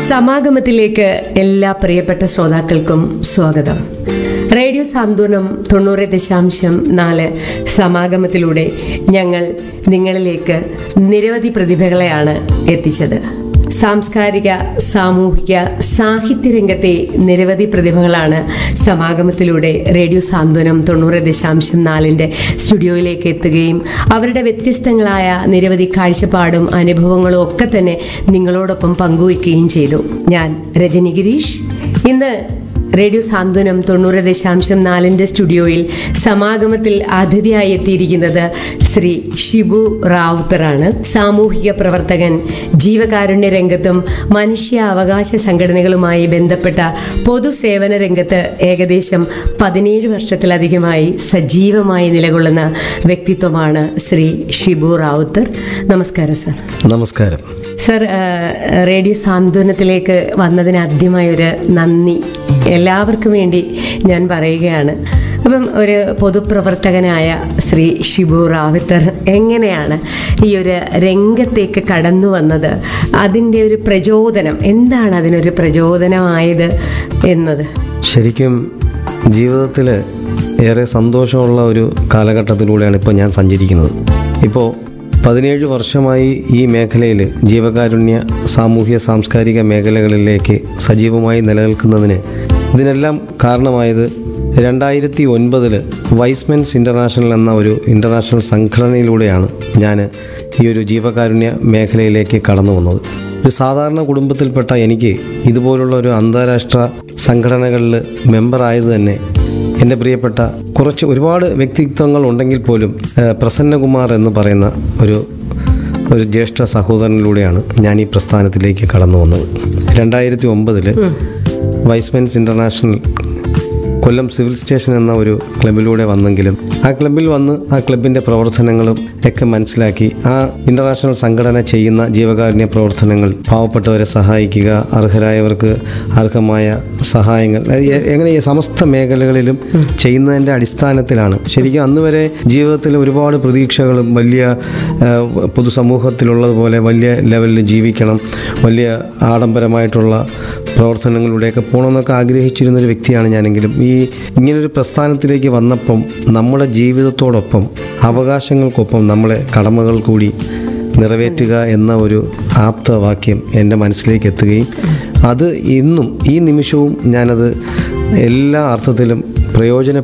സമാഗമത്തിലേക്ക് എല്ലാ പ്രിയപ്പെട്ട ശ്രോതാക്കൾക്കും സ്വാഗതം റേഡിയോ സാന്ത്വനം തൊണ്ണൂറ് ദശാംശം നാല് സമാഗമത്തിലൂടെ ഞങ്ങൾ നിങ്ങളിലേക്ക് നിരവധി പ്രതിഭകളെയാണ് എത്തിച്ചത് സാംസ്കാരിക സാമൂഹിക സാഹിത്യ രംഗത്തെ നിരവധി പ്രതിഭകളാണ് സമാഗമത്തിലൂടെ റേഡിയോ സാന്ത്വനം തൊണ്ണൂറ് ദശാംശം നാലിൻ്റെ സ്റ്റുഡിയോയിലേക്ക് എത്തുകയും അവരുടെ വ്യത്യസ്തങ്ങളായ നിരവധി കാഴ്ചപ്പാടും അനുഭവങ്ങളും ഒക്കെ തന്നെ നിങ്ങളോടൊപ്പം പങ്കുവയ്ക്കുകയും ചെയ്തു ഞാൻ രജനി ഗിരീഷ് ഇന്ന് റേഡിയോ സാന്ത്വനം തൊണ്ണൂറ് ദശാംശം നാലിൻ്റെ സ്റ്റുഡിയോയിൽ സമാഗമത്തിൽ അതിഥിയായി എത്തിയിരിക്കുന്നത് ശ്രീ ഷിബു റാവുത്തറാണ് സാമൂഹിക പ്രവർത്തകൻ ജീവകാരുണ്യ രംഗത്തും മനുഷ്യാവകാശ സംഘടനകളുമായി ബന്ധപ്പെട്ട പൊതുസേവന രംഗത്ത് ഏകദേശം പതിനേഴ് വർഷത്തിലധികമായി സജീവമായി നിലകൊള്ളുന്ന വ്യക്തിത്വമാണ് ശ്രീ ഷിബു റാവുത്തർ നമസ്കാരം സർ നമസ്കാരം സർ ആ, റേഡിയോ സാന്ത്വനത്തിലേക്ക് വന്നതിന് ആദ്യമായ ഒരു നന്ദി എല്ലാവർക്കും വേണ്ടി ഞാൻ പറയുകയാണ് അപ്പം ഒരു പൊതുപ്രവർത്തകനായ ശ്രീ ഷിബു റാവിത്തർ എങ്ങനെയാണ് ഈ ഒരു രംഗത്തേക്ക് കടന്നു വന്നത് അതിൻ്റെ ഒരു പ്രചോദനം എന്താണ് അതിനൊരു പ്രചോദനമായത് എന്നത് ശരിക്കും ജീവിതത്തിൽ ഏറെ സന്തോഷമുള്ള ഒരു കാലഘട്ടത്തിലൂടെയാണ് ഇപ്പോൾ ഞാൻ സഞ്ചരിക്കുന്നത് ഇപ്പോൾ പതിനേഴ് വർഷമായി ഈ മേഖലയിൽ ജീവകാരുണ്യ സാമൂഹ്യ സാംസ്കാരിക മേഖലകളിലേക്ക് സജീവമായി നിലനിൽക്കുന്നതിന് ഇതിനെല്ലാം കാരണമായത് രണ്ടായിരത്തി ഒൻപതിൽ വൈസ്മെൻസ് ഇൻ്റർനാഷണൽ എന്ന ഒരു ഇൻ്റർനാഷണൽ സംഘടനയിലൂടെയാണ് ഞാൻ ഈ ഒരു ജീവകാരുണ്യ മേഖലയിലേക്ക് കടന്നു വന്നത് ഒരു സാധാരണ കുടുംബത്തിൽപ്പെട്ട എനിക്ക് ഇതുപോലുള്ള ഒരു അന്താരാഷ്ട്ര സംഘടനകളിൽ മെമ്പറായത് തന്നെ എൻ്റെ പ്രിയപ്പെട്ട കുറച്ച് ഒരുപാട് വ്യക്തിത്വങ്ങൾ ഉണ്ടെങ്കിൽ പോലും ഏഹ്, പ്രസന്നകുമാർ എന്ന് പറയുന്ന ഒരു ഒരു ജ്യേഷ്ഠ സഹോദരനിലൂടെയാണ് ഞാൻ ഈ പ്രസ്ഥാനത്തിലേക്ക് കടന്നു വന്നത് രണ്ടായിരത്തി ഒമ്പതിൽ Y's Men's international Kollam civil station എന്ന ഒരു ക്ലബിലൂടെ വന്നെങ്കിലും ആ ക്ലബിൽ വന്ന് ആ ക്ലബിൻ്റെ പ്രവർത്തനങ്ങളും ഒക്കെ മനസ്സിലാക്കി ആ ഇൻ്റർനാഷണൽ സംഘടന ചെയ്യുന്ന ജീവകാരുണ്യ പ്രവർത്തനങ്ങൾ പാവപ്പെട്ടവരെ സഹായിക്കുക അർഹരായവർക്ക് അർഹമായ സഹായങ്ങൾ അത് എ- എങ്ങനെ ഈ സമസ്ത മേഖലകളിലും ചെയ്യുന്നതിൻ്റെ അടിസ്ഥാനത്തിലാണ് ശരിക്കും അന്ന് വരെ ജീവിതത്തിൽ ഒരുപാട് പ്രതീക്ഷകളും വലിയ ആ, പൊതുസമൂഹത്തിലുള്ളതുപോലെ വലിയ ലെവലിൽ ജീവിക്കണം വലിയ ആഡംബരമായിട്ടുള്ള പ്രവർത്തനങ്ങളിലൂടെയൊക്കെ പോകണമെന്നൊക്കെ ആഗ്രഹിച്ചിരുന്നൊരു വ്യക്തിയാണ് ഞാനെങ്കിലും ഈ ഇങ്ങനൊരു പ്രസ്ഥാനത്തിലേക്ക് വന്നപ്പം നമ്മുടെ ജീവിതത്തോടൊപ്പം അവകാശങ്ങൾക്കൊപ്പം നമ്മളെ കടമകൾ കൂടി നിറവേറ്റുക എന്ന ഒരു ആപ്തവാക്യം എൻ്റെ മനസ്സിലേക്ക് എത്തുകയും അത് ഇന്നും ഈ നിമിഷവും ഞാനത് എല്ലാ അർത്ഥത്തിലും പ്രയോജന